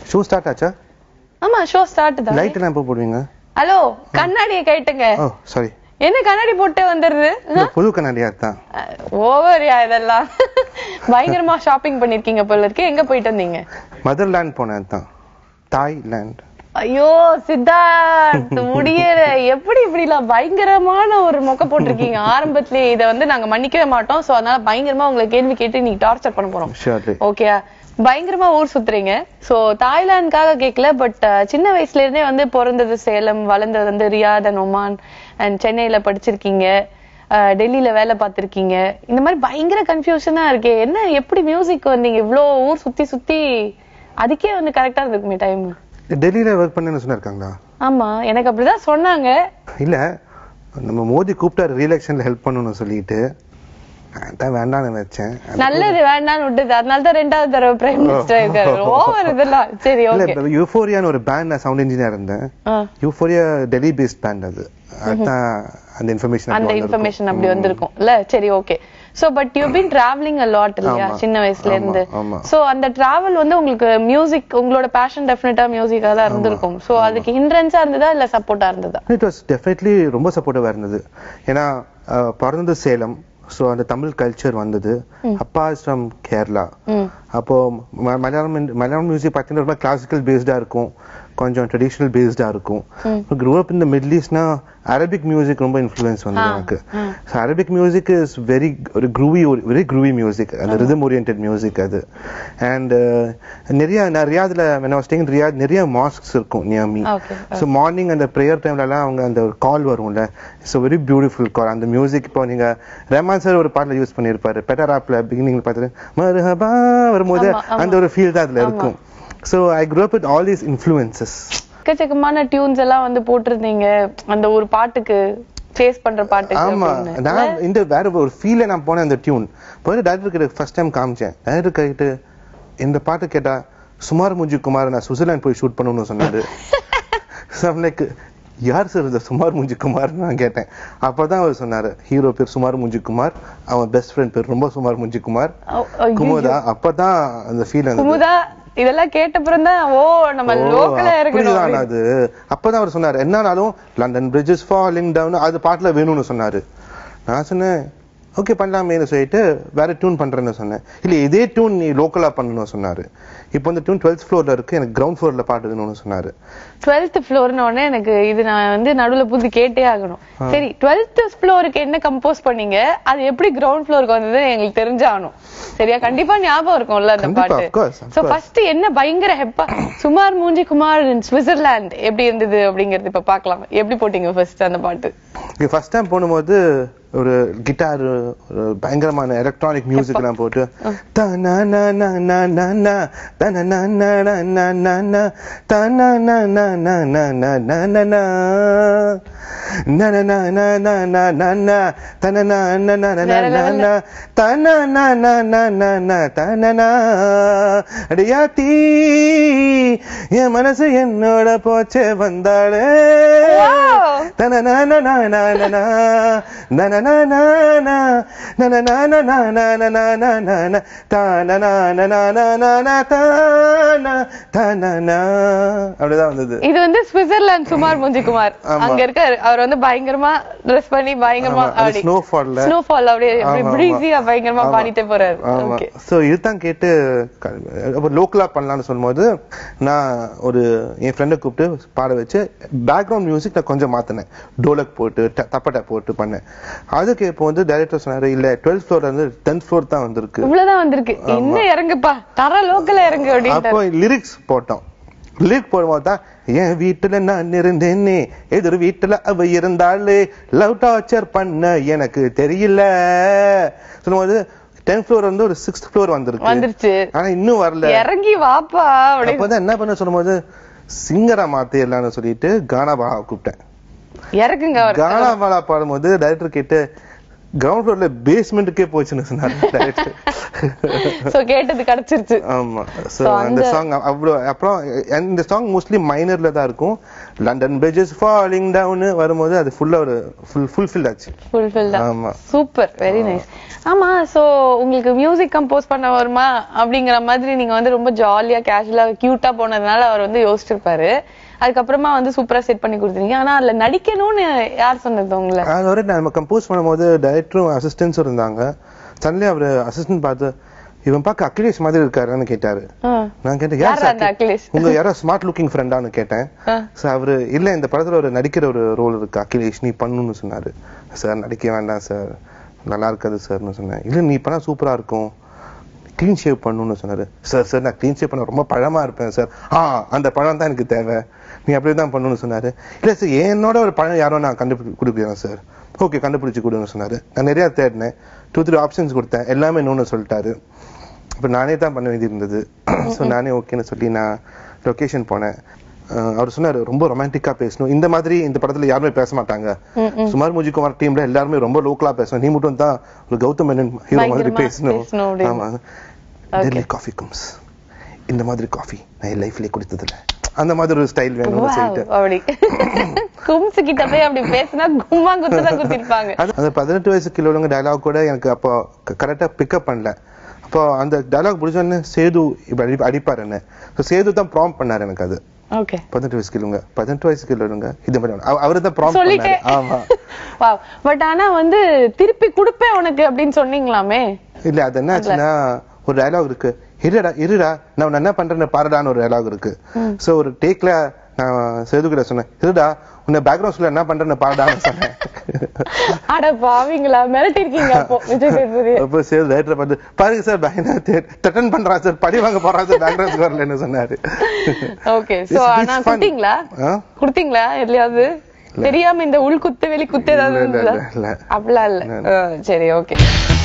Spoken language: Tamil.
ஷோ ஸ்டார்ட் ஆச்சா ஆமா ஷோ ஸ்டார்ட் தான் லைட் எல்லாம் எப்போ போடுவீங்க ஹலோ கண்ணாடியை கைட்டுங்க ஓ சாரி என்ன கண்ணாடி போட்டு வந்துருது புது கண்ணாடியா தான் ஓவர்யா இதெல்லாம் பயங்கரமா ஷாப்பிங் பண்ணிருக்கீங்க போல இருக்கு எங்க போயிட்டு வந்தீங்க மதர்லேண்ட் போனேன் தான் தாய்லாண்ட் ஐயோ சித்தார்த் முடியல எப்படி இப்படிலாம் பயங்கரமான ஒரு மொக்க போட்டிருக்கீங்க ஆரம்பத்திலேயே இதை வந்து நாங்க மன்னிக்கவே மாட்டோம் சோ அதனால பயங்கரமா உங்களை கேள்வி கேட்டு நீங்க டார்ச்சர் பண்ண போறோம் ஷியோர்லி ஓகே பயங்கரமா ஊர் சுத்துறீங்க சோ தாய்லாந்துக்காக கேட்கல பட் சின்ன வயசுல இருந்தே வந்து பிறந்தது சேலம் வளர்ந்தது வந்து ரியாத் அண்ட் ஒமான் அண்ட் சென்னையில படிச்சிருக்கீங்க அஹ், டெல்லியில வேலை பார்த்திருக்கீங்க இந்த மாதிரி பயங்கர கன்ஃபியூஷனா இருக்கே என்ன எப்படி மியூசிக் வந்தீங்க இவ்ளோ ஊர் சுத்தி சுத்தி அதுக்கே வந்து கரெக்டா இருந்திருக்குமே டைம் டெல்லியில ஒர்க் பண்ணேன்னு சொன்னாருக்காங்களா ஆமா எனக்கு அப்படிதான் சொன்னாங்க இல்ல நம்ம மோடி கூப்பிட்டாரு ரீஎலெக்ஷன்ல ஹெல்ப் பண்ணணும்னு சொல்லிட்டு அதான் வேண்டாம்னு வச்சேன் நல்லது வேண்டாம்னு விட்டது அதனால தான் ரெண்டாவது தடவை பிரைம் மினிஸ்டர் இருக்காரு ஓவர் இதெல்லாம் சரி இல்ல ஓகே இப்ப யூஃபோரியான்னு ஒரு பேண்ட் நான் சவுண்ட் இன்ஜினியர் இருந்தேன் யூஃபோரியா டெல்லி பேஸ்ட் பேண்ட் அது அதான் அந்த இன்ஃபர்மேஷன் அந்த இன்ஃபர்மேஷன் அப்படி வந்திருக்கும் இல்ல சரி okay so but you been travelling a lot இல்லையா ஆமா. சின்ன வயசுல இருந்து ஆமா, ஆமா. சோ அந்த டிராவல் வந்து உங்களுக்கு மியூசிக் உங்களோட பேஷன் டெஃபினட்டா மியூசிக்கா தான் இருந்திருக்கும் சோ அதுக்கு ஹிண்ட்ரன்ஸா இருந்ததா இல்ல சப்போர்ட்டா இருந்ததா இட் வாஸ் டெஃபினெட்லி ரொம்ப சப்போர்ட்டிவா இருந்தது ஏன்னா அஹ், பிறந்தது சேலம் ஸோ அந்த தமிழ் கல்ச்சர் வந்தது அப்பா இஸ் ஃப்ரம் கேரளா ம் அப்போ ம- மலையாளம் in- மலையாளம் மியூசிக் பார்த்தீங்கன்னா ரொம்ப கிளாசிக்கல் பேஸ்டா இருக்கும் கொஞ்சம் ட்ரெடிஷ்னல் பேஸ்டா இருக்கும் க்ரோ அப் இந்த மிடில் ஈஸ்ட்னா அரபிக் மியூசிக் ரொம்ப இன்ஃப்ளூயன்ஸ் வந்து எனக்கு so Arabic music is very ஒரு க்ரூவி வெரி க்ரூவி மியூசிக் அந்த ரிதம் ஓரியன்ட் மியூசிக் அது அண்ட் நிறைய நான் ரியாதில் ஸ்டேங் ரியாத் நிறைய மாஸ்க்ஸ் இருக்கும் நியமி ஓகே ஸோ மார்னிங் அந்த ப்ரேயர் டைம்லலாம் அவங்க அந்த ஒரு கால் வரும்ல இட்ஸ் வெரி பியூட்டிஃபுல் கால் அந்த மியூசிக் இப்போ நீங்க ரஹ்மான் சார் ஒரு பாட்டில் யூஸ் பண்ணியிருப்பாரு பெட்டர் ஆப்ல பிகினிங்ல பார்த்துட்டு மருஹபா வரும்போது அந்த ஒரு ஃபீல் தான் அதுல இருக்கும் so I grow up with all these influences எக்கச்சக்கமான டியூன்ஸ் எல்லாம் வந்து போட்டிருந்தீங்க அந்த ஒரு பாட்டுக்கு சேஸ் பண்ற பாட்டுக்கு ஆமா அப்படின்னு. நான் இந்த வேற ஒரு ஃபீல்ல நான் போனேன் அந்த டியூன் போய் டேரக்டர் கிட்ட ஃபர்ஸ்ட் டைம் காமிச்சேன் டேரக்டர் கிட்ட இந்த பாட்டு கேட்டா சுமார் முஞ்சி குமார் நான் சுவிட்சர்லாந்து போய் ஷூட் பண்ணணும்னு சொன்னாரு லைக் யார் சார் இந்த சுமார் முஞ்சி குமார் நான் கேட்டேன் அப்பதான் அவர் சொன்னாரு ஹீரோ பேர் சுமார் முஞ்சி குமார் அவன் பெஸ்ட் ஃப்ரெண்ட் பேர் ரொம்ப சுமார் முஞ்சி குமார் ஓ, ஐயோ. குமுதா அப்பதான் அந்த ஃபீல் அந்த குமுதா இதெல்லாம் கேட்டப்புறம் தான் ஓ நம்ம லோக்கலா இருக்கணும் அப்படிதான் அது அப்பதான் அவர் சொன்னாரு என்னனாலும் லண்டன் பிரிட்ஜஸ் ஃபாலிங் டவுன் அது பாட்டுல வேணும்னு சொன்னாரு நான் சொன்னேன் ஓகே பண்ணலாமேன்னு சொல்லிட்டு வேற டியூன் பண்றேன்னு சொன்னேன் இல்ல இதே டியூன் நீ லோக்கலா பண்ணணும்னு சொன்னாரு இப்போ இந்த டியூன் டுவெல்த் ஃப்ளோர்ல இருக்கு எனக்கு கிரவுண்ட் ஃப்ளோர்ல பாட்டு வேணும்னு சொன்னாரு டுவெல்த் ஃப்ளோர்னு உடனே எனக்கு இது நான் வந்து நடுவுல புது கேட்டே ஆகணும் சரி டுவெல்த் ஃப்ளோருக்கு என்ன கம்போஸ் பண்ணீங்க அது எப்படி கிரவுண்ட் ஃப்ளோருக்கு வந்தது எங்களுக்கு தெரிஞ்சாகணும் சரியா கண்டிப்பா ஞாபகம் இருக்கும்ல அந்த கண்டிப்பா, பாட்டு of course, of so course. First என்ன பயங்கர ஹெப்பா சுமார் மூஞ்சி குமார் in சுவிட்சர்லாந்து எப்படி இருந்தது அப்படிங்கறது இப்ப பார்க்கலாம் எப்படி போட்டீங்க ஃபர்ஸ்ட் அந்த பாட்டு இங்க ஃபர்ஸ்ட் டைம் போடும்போது ஒரு கிட்டார் ஒரு பயங்கரமான எலக்ட்ரானிக் மியூசிக் எல்லாம் போட்டு தன ந ந ந ந ந தன ந ந ந ந ந ந தன ந ந ந ந ந ந ந ந ந ந ந ந ந ந ந ந தன ந ந ந ந ந ந ந தன ந ந ந ந ந தன ந அடியாத்தி என் மனசு என்னோட போச்சே வந்தாளே Wow. அப்படிதான் வந்தது இது வந்து சுவிட்சர்லாந்து சுமார் மூஞ்சி குமார் ஆமா. அங்க இருக்க அவர் வந்து பயங்கரமா ட்ரெஸ் பண்ணி பயங்கரமா ஆமா, அது snowfall ல. ஸ்னோஃபால் அப்படியே ஆமா, ஆமா. பிரீஸியா பயங்கரமா ஆமா. பாடிட்டே போறாரு ஆமா ஓகே சோ இதுதான் கேட்டு லோக்கலா பண்ணலாம்னு சொல்லும்போது நான் ஒரு என் ஃப்ரெண்டை கூப்பிட்டு பாட வச்சு பேக்ரவுண்ட் மியூசிக் நான் கொஞ்சம் மாத்தினேன் டோலக் போட்டு ட- தப்பட்டை போட்டு பண்ணேன் அதுக்கு இப்போ வந்து டைரக்டர் சொன்னாரு இல்ல டுவெல்த் ஃப்ளோர்ல இருந்து டென்த் ஃப்ளோர் தான் வந்திருக்கு இவ்வளவுதான் வந்திருக்கு இன்னும் இறங்குப்பா தர லோக்கல்ல இறங்கு அப்படின்ட்டு அப்போ லிரிக்ஸ் போட்டோம் லிரிக் போடும்போது தான் என் வீட்டுல நான் இருந்தேனே எதிர் வீட்டுல அவ இருந்தாளே லவ் டார்ச்சர் பண்ண எனக்கு தெரியல சொல்லும்போது டென்த் ஃப்ளோர் வந்து ஒரு சிக்ஸ்த் ஃப்ளோர் வந்திருக்கு வந்துருச்சு ஆனா இன்னும் வரல இறங்கி வாப்பா அப்படின்னு அப்பதான் என்ன பண்ண சொல்லும்போது சிங்கரா மாத்திடலாம்னு சொல்லிட்டு கானா பாலா கூப்பிட்டேன் இறக்குங்க அவர் கானா பாலா பாடும்போது டைரக்டர் கேட்டு கிரவுண்ட் ஃப்ளோர்ல பேஸ்மெண்ட்டுக்கே போச்சுன்னு சொன்னாரு director. சோ கேட்டது கிடைச்சிருச்சு ஆமா சோ So, அந்த அந்த- சாங் அவ்வளோ அப்புறம் அஹ் இந்த சாங் மோஸ்ட்லி மைனர்ல தான் இருக்கும் லண்டன் பிரிட்ஜஸ் ஃபாலிங் டவுன் வரும்போது அது ஃபுல்லா ஒரு ஃபுல் ஃபுல்ஃபில் ஆச்சு ஃபுல்ஃபில்டா ஆமா சூப்பர் வெரி நைஸ் ஆமா சோ உங்களுக்கு மியூசிக் கம்போஸ் பண்ண வருமா அப்படிங்கிற மாதிரி நீங்க வந்து ரொம்ப ஜாலியா கேஷுவலா கியூட்டா போனதுனால அவர் வந்து யோசிச்சிருப்பாரு அதுக்கப்புறமா வந்து சூப்பரா செட் பண்ணி கொடுத்துருங்க ஆனா அதுல நடிக்கணும்னு யார் சொன்னது உங்களை அதோட நம்ம கம்போஸ் பண்ணும்போது டைரக்டரும் அசிஸ்டன்ஸும் இருந்தாங்க சடன்லி அவர் அசிஸ்டன்ட் பார்த்து இவன் பார்க்க அகிலேஷ் மாதிரி இருக்காருன்னு கேட்டாரு ஆ. நான் கேட்டேன் யார் யார் அந்த அகிலேஷ்? உங்க யாரோ ஸ்மார்ட் லுக்கிங் ஃப்ரெண்டான்னு கேட்டேன் ஆ. சார் அவரு இல்ல இந்த படத்துல ஒரு நடிக்கிற ஒரு ரோல் இருக்கு அகிலேஷ் நீ பண்ணுன்னு சொன்னாரு சார் நடிக்க வேண்டாம் சார் நல்லா இருக்காது சார்னு சொன்னேன் இல்ல நீ பண்ணா சூப்பரா இருக்கும் க்ளீன் ஷேவ் பண்ணணும்னு சொன்னாரு சார் சார் நான் க்ளீன் ஷேவ் பண்ண ரொம்ப பழமா இருப்பேன் சார் ஆ அந்த பழம் தான் எனக்கு தேவை நீ அப்படியே தான் பண்ணணும்னு சொன்னாரு இல்ல சார் என்னோட ஒரு பழம் யாரோ நான் கண்டுபிடி கொடுக்குறேன் சார் ஓகே கண்டுபிடிச்சு கொடுன்னு சொன்னாரு நான் நிறைய தேடினேன் டூ த்ரீ ஆப்ஷன்ஸ் கொடுத்தேன் எல்லாமே இன்னொன்னு சொல்லிட்டாரு அப்ப நானே தான் பண்ண வேண்டியது இருந்தது ஸோ நானே ஓகேன்னு சொல்லி நான் லொகேஷன் போனேன் அஹ் அவர் சொன்னாரு ரொம்ப ரொமான்டிக்கா பேசணும் இந்த மாதிரி இந்த படத்துல யாருமே பேச மாட்டாங்க சுமார் முஜிகுமார் டீம்ல எல்லாருமே ரொம்ப லோக்கலா பேசணும் நீ மட்டும் தான் ஒரு கௌதம் மேனன் ஹீரோ மாதிரி பயங்கரமா பேசணும் பேசணும் அப்படின்னு. ஆமா டெல்லி காஃபி கம்ஸ் இந்த மாதிரி காஃபி நான் என் லைஃப்லயே குடித்ததில்ல அந்த மாதிரி ஒரு ஸ்டைல் வேணும்னு Wow, சொல்லிட்டு அப்படி கும்சு கிட்ட போய் அப்படி பேசினா கும்மா குத்து தான் குத்திருப்பாங்க அது அந்த பதினெட்டு வயசு கிலோங்க டயலாக் கூட எனக்கு அப்போ கரெக்டா பிக்கப் பண்ணல அப்போ அந்த டயலாக் முடிச்சோடனே சேது இப்ப அடி அடிப்பாரு என்ன So சேது தான் ப்ராம் பண்ணாரு எனக்கு அது ஓகே பதினெட்டு வயசு கிலோங்க பதினெட்டு வயசு கிலோங்க இது மாதிரி அவரு தான் ப்ராம் பண்ணாரு சொல்லிட்டேன் ஆமா வாவ் பட் ஆனா வந்து திருப்பி குடுப்பேன் உனக்கு அப்படின்னு சொன்னீங்களாமே இல்ல அது என்ன ஆச்சுன்னா ஒரு டயலாக் இருக்கு இருடா இருடா நான் உன்னை என்ன பண்றேன்னு பாருடான்னு ஒரு டயலாக் இருக்கு சோ ஒரு டேக்ல நான் சேது கிட்ட சொன்னேன் இருடா உன்னை பேக்ரவுண்ட் சொல்ல என்ன பண்றேன்னு பாருடான்னு சொன்னேன் அட பாவீங்களா மிரட்டிருக்கீங்க அப்போ விஜய் சேதுபதி அப்போ சேது ரைட்டர் பார்த்து பாருங்க சார் பயங்கர த்ரெட்டன் பண்றான் சார் படி வாங்க போறான் சார் பேக்ரவுண்ட் வரலன்னு சொன்னாரு ஓகே It's- சோ it's ஆனா fun. குடுத்தீங்களா ஆ? குடுத்தீங்களா எதுலயாவது தெரியாம இந்த உள் குத்து வெளி குத்து ஏதாவது இல்ல, இல்ல, இருந்ததா இல்ல, இல்ல. அப்படிலாம் இல்ல ஆ, சரி ஓகே